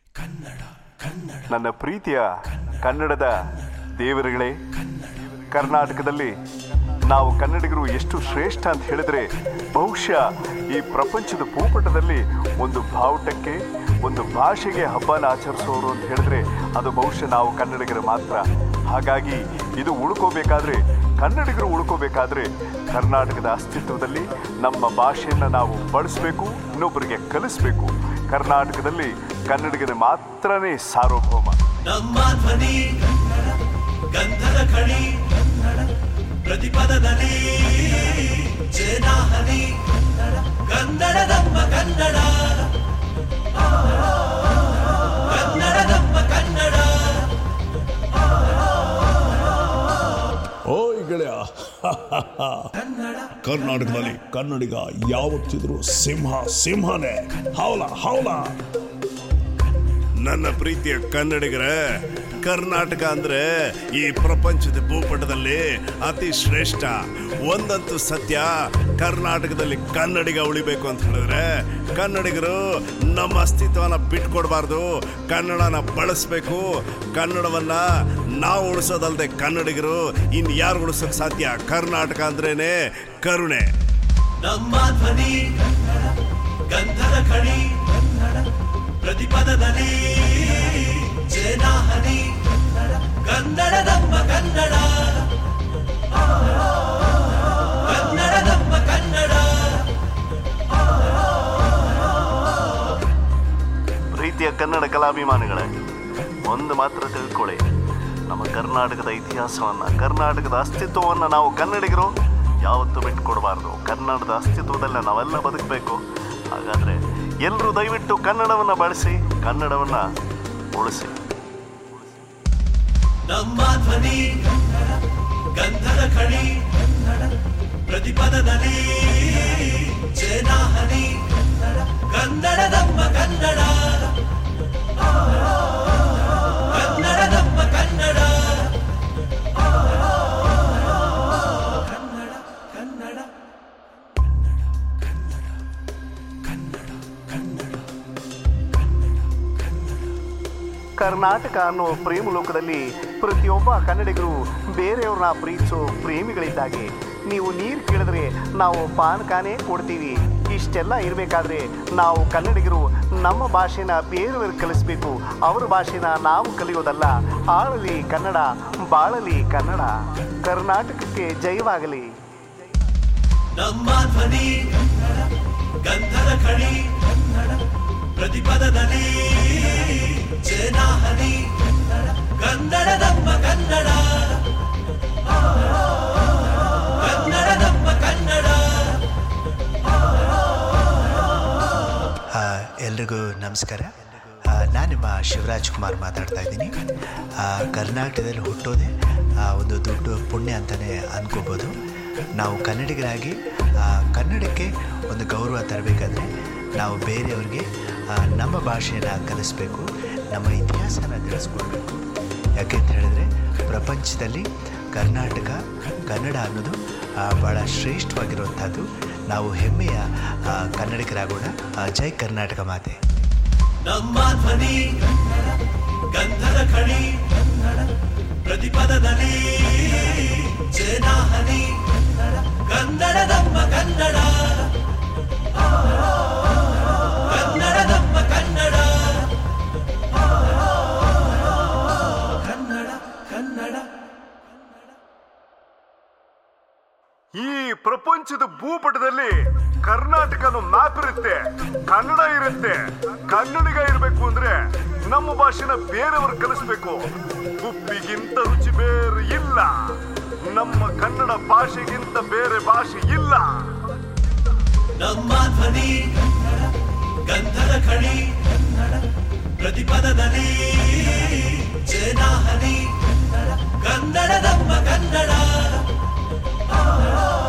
ನನ್ನ ಪ್ರೀತಿಯ ಕನ್ನಡದ ದೇವರುಗಳೇ ಕರ್ನಾಟಕದಲ್ಲಿ ನಾವು ಕನ್ನಡಿಗರು ಎಷ್ಟು ಶ್ರೇಷ್ಠ ಅಂತ ಹೇಳಿದ್ರೆ ಬಹುಶಃ ಈ ಪ್ರಪಂಚದ ಭೂಪಟದಲ್ಲಿ ಒಂದು ಬಾವುಟಕ್ಕೆ ಒಂದು ಭಾಷೆಗೆ ಹಬ್ಬನ ಆಚರಿಸೋರು ಅಂತ ಹೇಳಿದ್ರೆ ಅದು ಬಹುಶಃ ನಾವು ಕನ್ನಡಿಗರು ಮಾತ್ರ ಹಾಗಾಗಿ ಇದು ಉಳ್ಕೋಬೇಕಾದ್ರೆ ಕನ್ನಡಿಗರು ಉಳ್ಕೋಬೇಕಾದ್ರೆ ಕರ್ನಾಟಕದ ಅಸ್ತಿತ್ವದಲ್ಲಿ ನಮ್ಮ ಭಾಷೆಯನ್ನು ನಾವು ಬಳಸಬೇಕು ಇನ್ನೊಬ್ಬರಿಗೆ ಕಲಿಸ್ಬೇಕು ಕರ್ನಾಟಕದಲ್ಲಿ ಕನ್ನಡಿಗರ ಮಾತ್ರನೇ ಸಾರ್ವಭೌಮ ನಮ್ಮ ಧ್ವನಿ ಗಂಧದ ಖಣಿ ಪ್ರತಿಪದದಲ್ಲಿ ಜೇನಾಹನಿ ಕನ್ನಡ ನಮ್ಮ ಕನ್ನಡ ಕನ್ನಡ ನಮ್ಮ ಕನ್ನಡ ಓಯ್ ಗೆಳೆಯ ಕರ್ನಾಟಕದಲ್ಲಿ ಕನ್ನಡಿಗ ಯಾವತ್ತಿದ್ರು ಸಿಂಹ ಸಿಂಹನೇ ಹೌಲ ಹೌಲ ನನ್ನ ಪ್ರೀತಿಯ ಕನ್ನಡಿಗರೇ ಕರ್ನಾಟಕ ಅಂದ್ರೆ ಈ ಪ್ರಪಂಚದ ಭೂಪಟದಲ್ಲಿ ಅತಿ ಶ್ರೇಷ್ಠ ಒಂದಂತೂ ಸತ್ಯ ಕರ್ನಾಟಕದಲ್ಲಿ ಕನ್ನಡಿಗ ಉಳಿಬೇಕು ಅಂತ ಹೇಳಿದ್ರೆ ಕನ್ನಡಿಗರು ನಮ್ಮ ಅಸ್ತಿತ್ವನ ಬಿಟ್ಕೊಡ್ಬಾರ್ದು ಕನ್ನಡನ ಬಳಸಬೇಕು ಕನ್ನಡವನ್ನ ನಾವು ಉಳಿಸೋದಲ್ದೆ ಕನ್ನಡಿಗರು ಇನ್ ಯಾರು ಉಳಿಸೋಕ್ ಸಾಧ್ಯ ಕರ್ನಾಟಕ ಅಂದ್ರೇನೆ ಕರುಣೆ ನಮ್ಮ ಧ್ವನಿ ಗಂಧದ ಖಣಿ ಪ್ರತಿಪದದಲ್ಲಿ ಜೇನಾಹನಿ ಕನ್ನಡ ನಮ್ಮ ಕನ್ನಡ ಕನ್ನಡ ನಮ್ಮ ಕನ್ನಡ ಪ್ರೀತಿಯ ಕನ್ನಡ ಕಲಾಭಿಮಾನಿಗಳೇ ಒಂದು ಮಾತ್ರ ತಿಳ್ಕೊಳ್ಳಿ ನಮ್ಮ ಕರ್ನಾಟಕದ ಇತಿಹಾಸವನ್ನು ಕರ್ನಾಟಕದ ಅಸ್ತಿತ್ವವನ್ನು ನಾವು ಕನ್ನಡಿಗರು ಯಾವತ್ತೂ ಬಿಟ್ಕೊಡ್ಬಾರ್ದು ಕನ್ನಡದ ಅಸ್ತಿತ್ವದಲ್ಲೇ ನಾವೆಲ್ಲ ಬದುಕಬೇಕು ಹಾಗಾದರೆ ಎಲ್ಲರೂ ದಯವಿಟ್ಟು ಕನ್ನಡವನ್ನು ಬಳಸಿ ಕನ್ನಡವನ್ನು ಉಳಿಸಿ ನಮ್ಮ ಧ್ವನಿ ಗಂಧದ ಖಣಿ ಪ್ರತಿಪದದಲ್ಲಿ ಜೇನಾಹನಿ ಕನ್ನಡ ನಮ್ಮ ಕನ್ನಡ ಕನ್ನಡ ನಮ್ಮ ಕನ್ನಡ ಕನ್ನಡ ಕನ್ನಡ ಕರ್ನಾಟಕ ಅನ್ನೋ ಪ್ರೇಮ ಲೋಕದಲ್ಲಿ ಪ್ರತಿಯೊಬ್ಬ ಕನ್ನಡಿಗರು ಬೇರೆಯವ್ರನ್ನ ಪ್ರೀತಿಸೋ ಪ್ರೇಮಿಗಳಿದ್ದಾಗೆ ನೀವು ನೀರು ಕೇಳಿದ್ರೆ ನಾವು ಪಾನಕಾನೇ ಕೊಡ್ತೀವಿ ಇಷ್ಟೆಲ್ಲ ಇರಬೇಕಾದ್ರೆ ನಾವು ಕನ್ನಡಿಗರು ನಮ್ಮ ಭಾಷೆನ ಬೇರೆಯವ್ರಿಗೆ ಕಲಿಸ್ಬೇಕು ಅವ್ರ ಭಾಷೆನ ನಾವು ಕಲಿಯೋದಲ್ಲ ಆಳಲಿ ಕನ್ನಡ ಬಾಳಲಿ ಕನ್ನಡ ಕರ್ನಾಟಕಕ್ಕೆ ಜಯವಾಗಲಿ ನಮ್ಮ ಧ್ವನಿ ಗಂಧದ ಖಣಿ ಪ್ರತಿಪದದಲ್ಲಿ ಜೇನಾಹನಿ ಕನ್ನಡ ನಮ್ಮ ಕನ್ನಡ ಕನ್ನಡ ನಮ್ಮ ಕನ್ನಡ ಆ, ಎಲ್ರಿಗೂ ನಮಸ್ಕಾರ ಆ, ನಾನು ನಿಮ್ಮ ಶಿವರಾಜ್ ಕುಮಾರ್ ಮಾತಾಡ್ತಾ ಇದ್ದೀನಿ ಆ, ಕರ್ನಾಟಕದಲ್ಲಿ ಹುಟ್ಟೋದೇ ಆ, ಒಂದು ದೊಡ್ಡ ಪುಣ್ಯ ಅಂತಲೇ ಅನ್ಕೋಬೋದು ನಾವು ಕನ್ನಡಿಗರಾಗಿ ಆ, ಕನ್ನಡಕ್ಕೆ ಒಂದು ಗೌರವ ತರಬೇಕಾದ್ರೆ ನಾವು ಬೇರೆಯವ್ರಿಗೆ ಆ, ನಮ್ಮ ಭಾಷೆಯನ್ನು ಕಲಿಸ್ಬೇಕು ನಮ್ಮ ಇತಿಹಾಸನ ತಿಳಿಸ್ಕೊಡ್ಬೇಕು ಯಾಕೆ ಅಂತ ಹೇಳಿದ್ರೆ ಪ್ರಪಂಚದಲ್ಲಿ ಕರ್ನಾಟಕ ಕನ್ನಡ ಅನ್ನೋದು ಆ, ಭಾಳ ಶ್ರೇಷ್ಠವಾಗಿರುವಂಥದ್ದು ನಾವು ಹೆಮ್ಮೆಯ ಆ, ಕನ್ನಡಿಗರಾಗೋಣ ಆ, ಜೈ ಕರ್ನಾಟಕ ಮಾತೆ ನಮ್ಮ ಧ್ವನಿ ಗಂಧದ ಖಣಿ ಪ್ರತಿಪದದಲ್ಲಿ ಜೇನಾಹನಿ ಕನ್ನಡ ನಮ್ಮ ಕನ್ನಡ ಕನ್ನಡ ನಮ್ಮ ಕನ್ನಡ ಕನ್ನಡ ಕನ್ನಡ ಈ ಪ್ರಪಂಚದ ಭೂಪಟದಲ್ಲಿ ಕರ್ನಾಟಕನ ಮ್ಯಾಪ್ ಇರುತ್ತೆ ಕನ್ನಡ ಇರುತ್ತೆ ಕನ್ನಡಿಗ ಇರಬೇಕು ಅಂದ್ರೆ ನಮ್ಮ ಭಾಷೆನ ಬೇರೆಯವರು ಕಲಿಸ್ಬೇಕು ಉಪ್ಪಿಗಿಂತ ರುಚಿ ಬೇರೆ ಇಲ್ಲ ನಮ್ಮ ಕನ್ನಡ ಭಾಷೆಗಿಂತ ಬೇರೆ ಭಾಷೆ ಇಲ್ಲ ನಮ್ಮ ಧ್ವನಿ ಗಂಧದ ಖಣಿ ಪ್ರತಿಪದದಲ್ಲಿ ಜೇನಾಹನಿ ಕನ್ನಡ ನಮ್ಮ ಕನ್ನಡ